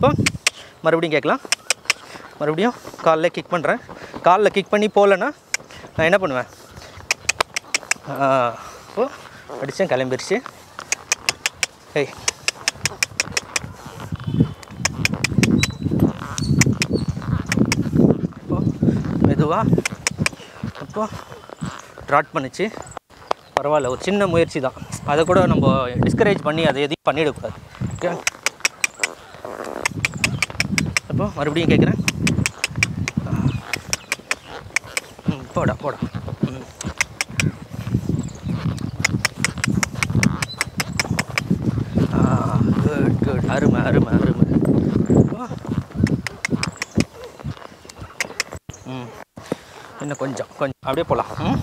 இப்போ மறுபடியும் கேட்கலாம் மறுபடியும் காலில் கிக் பண்ணுறேன் காலில் கிக் பண்ணி போகலன்னா நான் என்ன பண்ணுவேன் இப்போ அடித்தேன் கிளம்பிருச்சு ஏய் இப்போ மெதுவாக இப்போ ட்ராட் பண்ணுச்சு பரவாயில்ல ஒரு சின்ன முயற்சி தான் அதை கூட நம்ம டிஸ்கரேஜ் பண்ணி அதை எதையும் பண்ணிடக்கூடாது ஓகே அப்போ மறுபடியும் கேட்குறேன் ம் போடா போடா ம் குட் குட் அருமை அருமை அருமை அப்போ, ம் இன்னும் கொஞ்சம் கொஞ்சம் அப்படியே போகலாம் ம்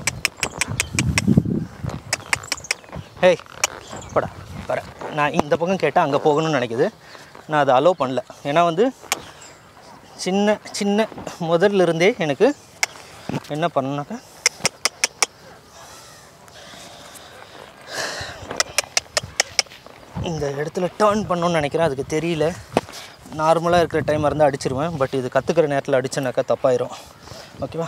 ஹேய் போடா வரேன் நான் இந்த பக்கம் கேட்டால் அங்கே போகணும்னு நினைக்குது நான் அதை அலோவ் பண்ணல ஏன்னா வந்து சின்ன சின்ன முதல்ல இருந்தே எனக்கு என்ன பண்ணாக்கா இந்த இடத்துல டேர்ன் பண்ணணும்னு நினைக்கிறேன் அதுக்கு தெரியல நார்மலாக இருக்கிற டைம் இருந்தால் அடிச்சிருவேன் பட் இது கற்றுக்கிற நேரத்தில் அடிச்சேனாக்கா தப்பாயிரும் ஓகேவா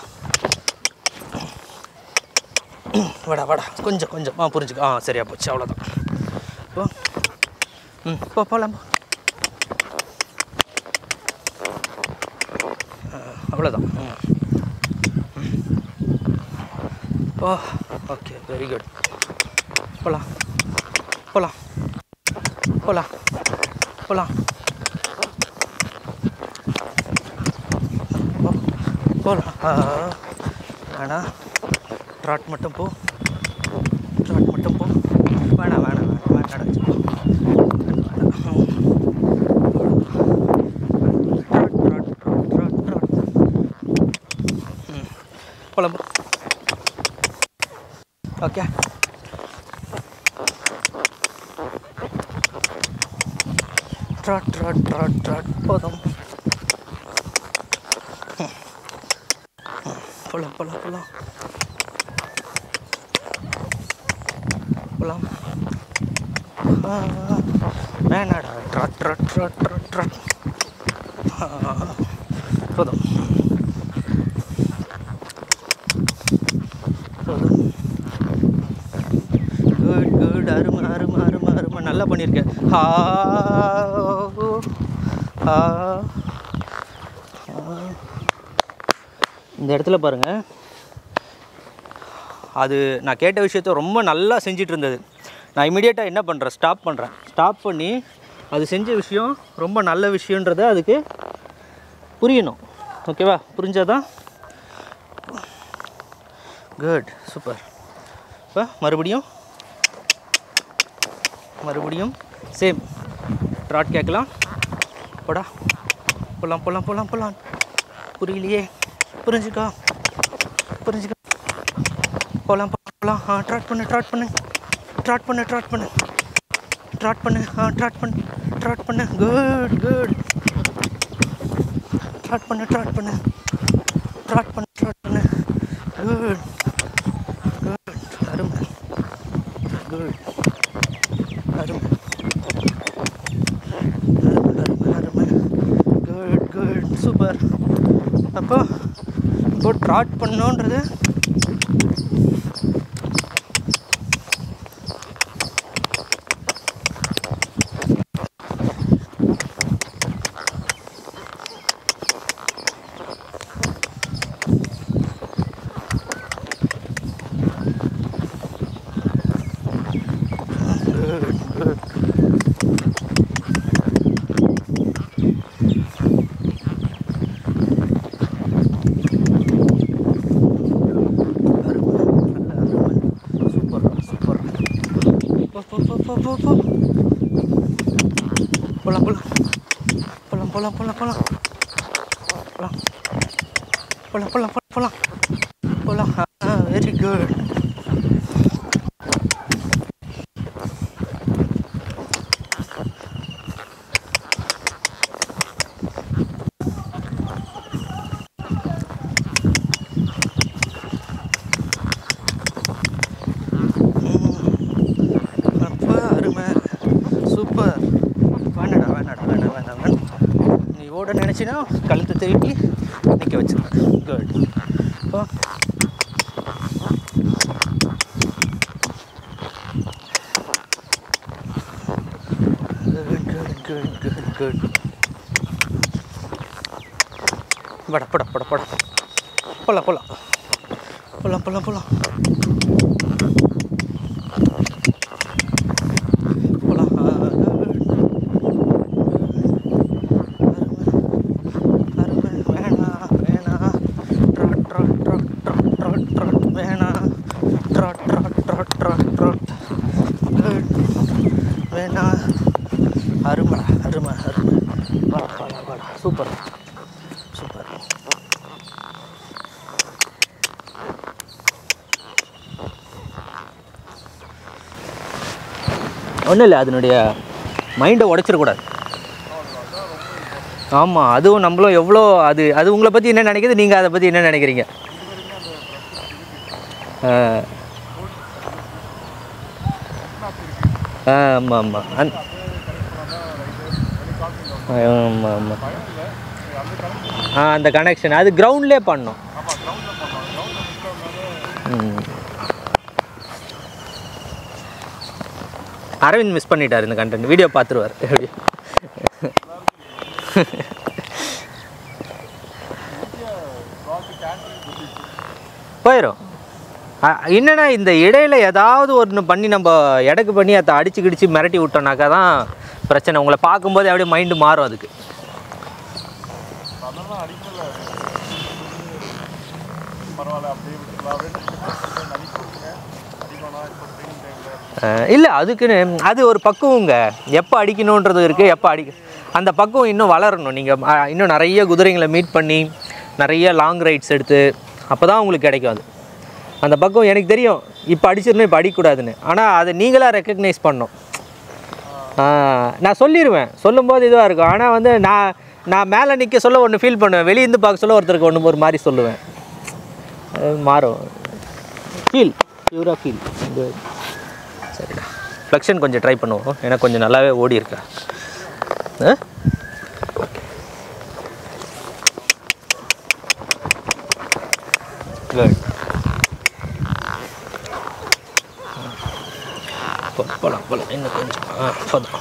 வாடா வாடா கொஞ்சம் கொஞ்சம் ஆ புரிஞ்சுக்க ஆ சரியா போச்சு அவ்வளோதான் இப்போ ம் போ போகலாம் போ ஆ, அவ்வளோதான் ம் ஓ ஓகே வெரி குட் போகலாம் போகலாம் போகலாம் போகலாம் போகலாம் வேணாம் ட்ராட் மட்டும் போ ட்ராட் மட்டும் போ வேணாம் வேணாம் வேணாம் வேணாம் அடைச்சு போ வேணாம் ட்ராட் ட்ராட் ட்ராட் ட்ராட் ட்ராட் ம் போகலாம் போ ஓகே ட்ராட் ட்ராட் ட்ராட் ட்ராட் போதும் ம். ம். போலாம் போலாம் போலாம் போலாம் ஆ, வேணாடா ட்ராட் ட்ராட் ட்ராட் ட்ராட் ட்ராட் ஆ, போதும் போதும் குட் குட் அருமை அருமை அருமை அருமை நல்லா பண்ணியிருக்கேன் ஹா ஓ, ஹா ஆ. இந்த இடத்துல பாருங்க அது நான் கேட்ட விஷயத்த ரொம்ப நல்லா செஞ்சிட்டு இருந்தது நான் இமிடியேட்டாக என்ன பண்ணுறேன் ஸ்டாப் பண்ணுறேன் ஸ்டாப் பண்ணி அது செஞ்ச விஷயம் ரொம்ப நல்ல விஷயன்றத அதுக்கு புரியணும் ஓகேவா புரிஞ்சாதான் குட் சூப்பர் இப்போ மறுபடியும் மறுபடியும் சேம் ட்ராட் கேட்கலாம் போடா போகலாம் போகலாம் போகலாம் போகலாம் புரியலையே புரிஞ்சுக்கோ புரிஞ்சுக்கோ போகலாம் போகலாம் ஆ ட்ராட் பண்ணு ட்ராட் பண்ணு ட்ராட் பண்ணு ட்ராட் பண்ணு ட்ராட் பண்ணு ஆ ட்ராட் பண்ணு ட்ராட் பண்ணு குட் குட் ட்ராட் பண்ணு ட்ராட் பண்ணு ட்ராட் பண்ணு ட்ராட் பண்ணு குட் குட் அருமை குட் அருமை அருமை அருமை குட் குட் சூப்பர் அப்போ இப்போ ட்ராட் பண்ணோன்றது சூப்பர் சூப்பர் போ போ போ போ போ போ போலாம் போலாம் போலாம் போலாம் போலாம் போலாம் போலாம் போலாம் போலாம் போலாம் போலாம் போலாம் வெரி குட் அப்பா அருமை சூப்பர் வேணாடா வேணாடா வேணாம் வேணாம் வேணாம் ஓட நினச்சினா கழுத்தை திருப்பி நிற்க வச்சிருவேன் குட் இப்போ good good good good good பட பட பட பட போலாம் போலாம் போலாம் போலாம் போலாம் போலாம் அருமை வேணா வேணா ட்ராட் ட்ராட் ட்ராட் ட்ராட் ட்ராட் ட்ராட் வேணா ட்ராட் ட்ராட் ட்ராட் ட்ராட் ட்ராட் குட் வேணா அருமைடா அருமை அருமை வாடா வாடா வாடா சூப்பர் சூப்பர் ஒன்றும் இல்லை அதனுடைய மைண்டை உடைச்சிடக்கூடாது ஆமாம் அதுவும் நம்மளும் எவ்வளோ அது அது உங்களை பற்றி என்ன நினைக்குது நீங்கள் அதை பற்றி என்ன நினைக்கிறீங்க ஆ ஆமாம் ஆமாம் அந் ஆமாம் ஆமாம் ஆ அந்த கனெக்ஷன் அது கிரவுண்ட்லேயே பண்ணோம் ம் அரவிந்த் மிஸ் பண்ணிட்டார் இந்த கண்டென்ட் வீடியோ பார்த்துருவார் எப்படி போயிடும் என்னன்னா இந்த இடையில ஏதாவது ஒன்று பண்ணி நம்ம எடக்கு பண்ணி அதை அடிச்சு கிடிச்சு மிரட்டி விட்டோம்னாக்கா தான் பிரச்சனை உங்களை பார்க்கும்போது அப்படியே மைண்டு மாறும் அதுக்கு அதெல்லாம் அடிக்கல பரவாயில்ல அப்படியே விட்டுலாம் அப்படின்னு நடிக்க விட்டுங்க அடிக்கணும் இப்போ ட்ரைனிங் டைமில் இல்லை அதுக்குன்னு அது ஒரு பக்குவங்க எப்போ அடிக்கணுன்றது இருக்குது எப்போ அடிக்க அந்த பக்குவம் இன்னும் வளரணும் நீங்கள் இன்னும் நிறைய குதிரைங்களை மீட் பண்ணி நிறைய லாங் ரைட்ஸ் எடுத்து அப்போ தான் உங்களுக்கு கிடைக்கும் அது அந்த பக்குவம் எனக்கு தெரியும் இப்போ அடிச்சிடணும் இப்போ அடிக்கக்கூடாதுன்னு ஆனால் அதை நீங்களாக ரெக்கக்னைஸ் பண்ணணும் ஆ, நான் சொல்லிடுவேன் சொல்லும்போது இதுவாக இருக்கும் ஆனால் வந்து நான் நான் மேலே நிற்க சொல்ல ஒன்று ஃபீல் பண்ணுவேன் வெளியேருந்து பார்க்க சொல்ல ஒருத்தருக்கு ஒன்று ஒரு மாதிரி சொல்லுவேன் அது மாறும் ஃபீல் பியூராக ஃபீல் சரிடா ஃப்ளெக்ஷன் கொஞ்சம் ட்ரை பண்ணுவோம் ஏன்னா கொஞ்சம் நல்லாவே ஓடி இருக்கா ஆ குட் போகலாம் போகலாம் இன்னும் கொஞ்சம் ஆ போதும்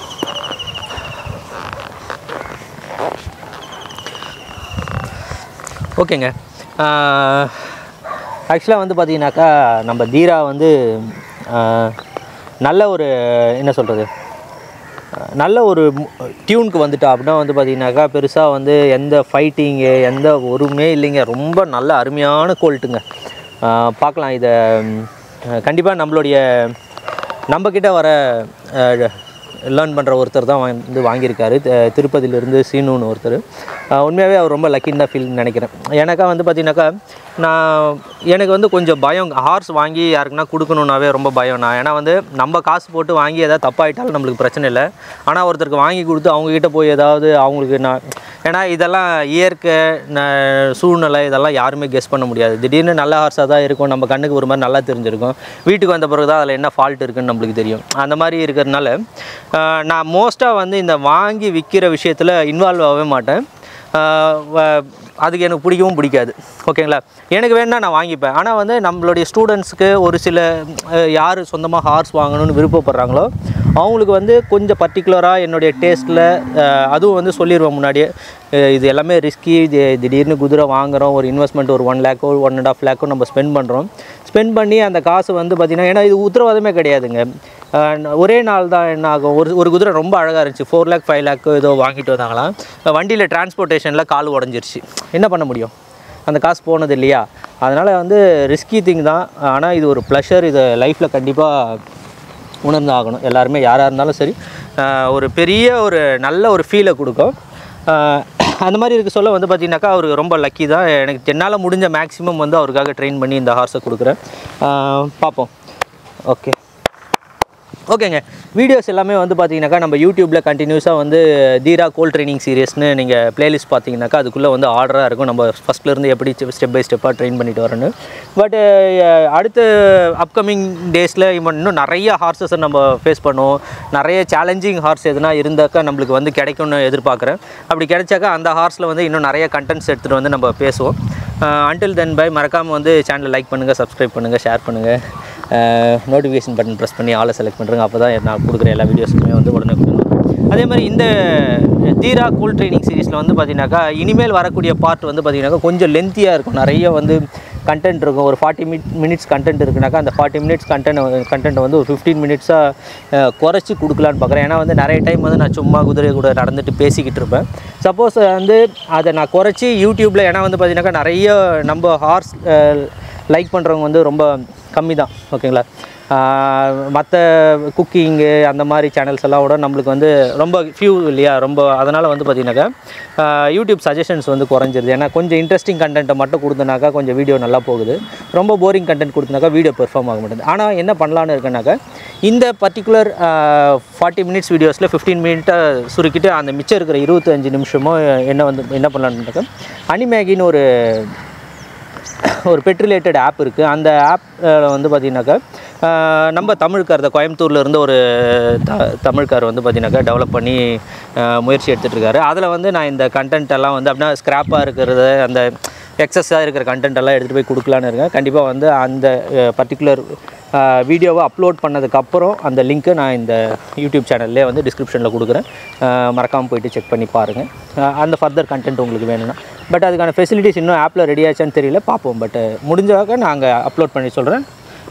ஓகேங்க ஆக்சுவலாக வந்து பார்த்தீங்கன்னாக்கா நம்ம தீரா வந்து ஆ, நல்ல ஒரு என்ன சொல்கிறது நல்ல ஒரு டியூனுக்கு வந்துட்டா அப்படின்னா வந்து பார்த்தீங்கன்னாக்கா பெருசாக வந்து எந்த ஃபைட்டிங்கு எந்த ஒருமே இல்லைங்க ரொம்ப நல்ல அருமையான கோல்ட்டுங்க பார்க்கலாம் இதை கண்டிப்பாக நம்மளுடைய நம்மக்கிட்ட வர லேர்ன் பண்ணுற ஒருத்தர் தான் வந்து வாங்கியிருக்காரு த- திருப்பதியிலேருந்து சீனுன்னு ஒருத்தர் அஹ் உண்மையாகவே அவர் ரொம்ப லக்கின்னு தான் ஃபீல் நினைக்கிறேன் எனக்கா வந்து பார்த்தீங்கன்னாக்கா நான் எனக்கு வந்து கொஞ்சம் பயம் ஹார்ஸ் வாங்கி யாருக்குன்னா கொடுக்கணுன்னாவே ரொம்ப பயம் நான் ஏன்னா வந்து நம்ம காசு போட்டு வாங்கி ஏதாவது தப்பாயிட்டாலும் நம்மளுக்கு பிரச்சனை இல்லை ஆனால் ஒருத்தருக்கு வாங்கி கொடுத்து அவங்கக்கிட்ட போய் ஏதாவது அவங்களுக்கு நான் ஏன்னா இதெல்லாம் இயற்கை ந- சூழ்நிலை இதெல்லாம் யாருமே கெஸ் பண்ண முடியாது திடீர்னு நல்ல ஹார்ஸாக தான் இருக்கும் நம்ம கண்ணுக்கு ஒரு மாதிரி நல்லா தெரிஞ்சிருக்கும் வீட்டுக்கு வந்த பிறகு தான் அதில் என்ன ஃபால்ட் இருக்குன்னு நம்மளுக்கு தெரியும் அந்த மாதிரி இருக்கிறதுனால ஆஹ், நான் மோஸ்ட்டாக வந்து இந்த வாங்கி விற்கிற விஷயத்தில் இன்வால்வ் ஆகவே மாட்டேன் ஆஹ் வ- அதுக்கு எனக்கு பிடிக்கவும் பிடிக்காது ஓகேங்களா எனக்கு வேணும்னா நான் வாங்கிப்பேன் ஆனால் வந்து நம்மளுடைய ஸ்டூடெண்ட்ஸ்க்கு ஒரு சில அஹ், யார் சொந்தமாக ஹார்ஸ் வாங்கணும்னு விருப்பப்படுறாங்களோ அவங்களுக்கு வந்து கொஞ்சம் பர்டிகுலராக என்னுடைய டேஸ்ட்டில் அதுவும் வந்து சொல்லிடுவேன் முன்னாடியே அஹ், இது எல்லாமே ரிஸ்கி இது திடீர்னு குதிரை வாங்குகிறோம் ஒரு இன்வெஸ்ட்மெண்ட் ஒரு ஒன் லேக்கோ ஒன் அண்ட் ஆஃப் லேக்கோ நம்ம ஸ்பெண்ட் பண்ணுறோம் ஸ்பெண்ட் பண்ணி அந்த காசு வந்து பார்த்திங்கன்னா ஏன்னா இது உத்தரவாதமே கிடையாதுங்க அஹ் ஒரே நாள் தான் என்ன ஆகும் ஒரு ஒரு குதிரை ரொம்ப அழகாக இருந்துச்சு ஃபோர் லேக் ஃபைவ் லேக் ஏதோ வாங்கிட்டு வந்தாங்களாம் வண்டியில் டிரான்ஸ்போர்ட்டேஷனில் கால் உடஞ்சிருச்சு என்ன பண்ண முடியும் அந்த காசு போனது இல்லையா அதனால் வந்து ரிஸ்கி திங் தான் ஆனால் இது ஒரு ப்ளஷர் இதை லைஃப்பில் கண்டிப்பாக உணர்ந்து ஆகணும் எல்லாருமே யாராக இருந்தாலும் சரி அஹ் ஒரு பெரிய ஒரு நல்ல ஒரு ஃபீலை கொடுக்கும் அஹ் அந்த மாதிரி இருக்க சொல்ல வந்து பார்த்தீங்கன்னாக்கா அவருக்கு ரொம்ப லக்கி தான் எனக்கு என்னால் முடிஞ்ச மேக்ஸிமம் வந்து அவருக்காக ட்ரெயின் பண்ணி இந்த ஹார்ஸை கொடுக்குறேன் அஹ் பார்ப்போம் ஓகே ஓகேங்க வீடியோஸ் எல்லாமே வந்து பார்த்தீங்கன்னாக்கா நம்ம யூடியூப்பில் கண்டினியூஸாக வந்து தீரா கோல் ட்ரைனிங் சீரியஸ்னு நீங்கள் பிளேலிஸ்ட் பார்த்தீங்கன்னாக்கா அதுக்குள்ளே வந்து ஆர்டராக இருக்கும் நம்ம ஃபஸ்ட்லேருந்து எப்படி ஸ்டெப் பை ஸ்டெப்பாக ட்ரெயின் பண்ணிட்டு வரணும் பட் அடுத்த அப்கமிங் டேஸில் இன்னும் நிறைய ஹார்சஸை நம்ம ஃபேஸ் பண்ணுவோம் நிறைய சேலஞ்சிங் ஹார்ஸ் எதுனா இருந்தாக்கா நம்மளுக்கு வந்து கிடைக்கும்னு எதிர்பார்க்குறேன் அப்படி கிடைச்சாக்கா அந்த ஹார்ஸில் வந்து இன்னும் நிறைய கண்டென்ட்ஸ் எடுத்துகிட்டு வந்து நம்ம பேசுவோம் அன்டில் தென் பை மறக்காமல் வந்து சேனலை லைக் பண்ணுங்கள் சப்ஸ்கிரைப் பண்ணுங்கள் ஷேர் பண்ணுங்கள் நோட்டிஃபிகேஷன் பட்டன் ப்ரெஸ் பண்ணி ஆளை செலக்ட் பண்ணுறேங்க அப்போ தான் நான் கொடுக்குற எல்லா வீடியோஸுமே வந்து உடனே அதே மாதிரி இந்த தீரா கூல் ட்ரைனிங் சீரிஸில் வந்து பார்த்தீங்கன்னாக்கா இனிமேல் வரக்கூடிய பார்ட் வந்து பார்த்தீங்கன்னாக்கா கொஞ்சம் லென்த்தியாக இருக்கும் நிறைய வந்து கண்டென்ட் இருக்கும் ஒரு ஃபார்ட்டி மினிட் மினிட்ஸ் கண்டென்ட் இருக்குனாக்கா அந்த ஃபார்ட்டி மினிட்ஸ் கண்டென்ட் கண்டென்ட் வந்து ஒரு ஃபிஃப்டீன் மினிட்ஸாக குறைச்சி கொடுக்கலான்னு பார்க்குறேன் ஏன்னா வந்து நிறைய டைம் வந்து நான் சும்மா குதிரை கூட நடந்துட்டு பேசிக்கிட்டு இருப்பேன் சப்போஸ் வந்து அதை நான் குறைச்சி யூடியூப்பில் ஏன்னா வந்து பார்த்தீங்கன்னாக்கா நிறைய நம்ம ஹார்ஸ் லைக் பண்ணுறவங்க வந்து ரொம்ப கம்மி தான் ஓகேங்களா மற்ற குக்கிங்கு அந்த மாதிரி சேனல்ஸ் எல்லாம் கூட நம்மளுக்கு வந்து ரொம்ப ஃபியூ இல்லையா ரொம்ப அதனால் வந்து பார்த்திங்கனாக்கா யூடியூப் சஜஷன்ஸ் வந்து குறைஞ்சிருது ஏன்னா கொஞ்சம் இன்ட்ரெஸ்டிங் கண்டென்ட்டை மட்டும் கொடுத்தனாக்கா கொஞ்சம் வீடியோ நல்லா போகுது ரொம்ப போரிங் கண்டென்ட் கொடுத்தனாக்கா வீடியோ பெர்ஃபார்ம் ஆக மாட்டேங்குது ஆனால் என்ன பண்ணலான்னு இருக்கேனாக்கா இந்த பர்டிகுலர் ஃபார்ட்டி மினிட்ஸ் வீடியோஸில் ஃபிஃப்டீன் மினிட்டை சுருக்கிட்டு அந்த மிச்சம் இருக்கிற இருபத்தஞ்சு நிமிஷமும் என்ன வந்து என்ன பண்ணலான்னு அனிமேகின்னு ஒரு ஒரு பெட் ரிலேட்டட் ஆப் இருக்குது அந்த ஆப் வந்து பார்த்திங்கனாக்கா ஆஹ் நம்ம தமிழ்கார் இந்த கோயம்புத்தூர்ல இருந்து ஒரு த தமிழ்கார் வந்து பார்த்தீங்கன்னாக்கா டெவலப் பண்ணி ஆஹ் முயற்சி எடுத்துகிட்டு இருக்காரு அதில் வந்து நான் இந்த கண்டென்ட் எல்லாம் வந்து அப்படின்னா ஸ்க்ராப்பாக இருக்கிறது அந்த எக்ஸஸாக இருக்கிற கண்டென்ட் எல்லாம் எடுத்துகிட்டு போய் கொடுக்கலான்னு இருக்கேன் கண்டிப்பாக வந்து அந்த பர்டிகுலர் வீடியோவை அப்லோட் பண்ணதுக்கப்புறம் அந்த லிங்க்கை நான் இந்த யூடியூப் சேனல்லே வந்து டிஸ்கிரிப்ஷனில் கொடுக்குறேன் மறக்காமல் போயிட்டு செக் பண்ணி பாருங்கள் அந்த ஃபர்தர் கண்டென்ட் உங்களுக்கு வேணும்னா பட் அதுக்கான ஃபெசிலிட்டிஸ் இன்னும் ஆப்பில் ரெடி ஆச்சான்னு தெரியல பார்ப்போம் பட் முடிஞ்சாக்க நாங்கள் அப்லோட் பண்ணி சொல்கிறேன்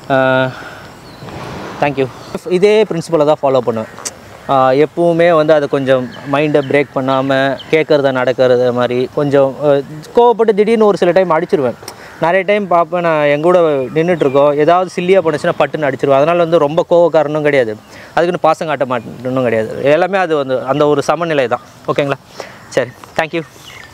தேங்க்யூ இதே பிரின்சிபலை தான் ஃபாலோ பண்ணுவேன் ஆஹ் எப்பவுமே வந்து அதை கொஞ்சம் மைண்டை பிரேக் பண்ணாமல் கேட்குறத நடக்கிறது மாதிரி கொஞ்சம் ஆஹ் கோவப்பட்டு திடீர்னு ஒரு சில டைம் அடிச்சிருவேன் நிறைய டைம் பார்ப்பேன் நான் எங்க கூட நின்றுட்டுருக்கோம் ஏதாவது சில்லியாக பண்ணுச்சுன்னா பட்டுன்னு அடிச்சிருவேன் அதனால் வந்து ரொம்ப கோவக்காரனும் கிடையாது அதுக்குன்னு பாசம் காட்ட மாட்டேன்னு கிடையாது எல்லாமே அது வந்து அந்த ஒரு சமநிலை தான் ஓகேங்களா சரி தேங்க்யூ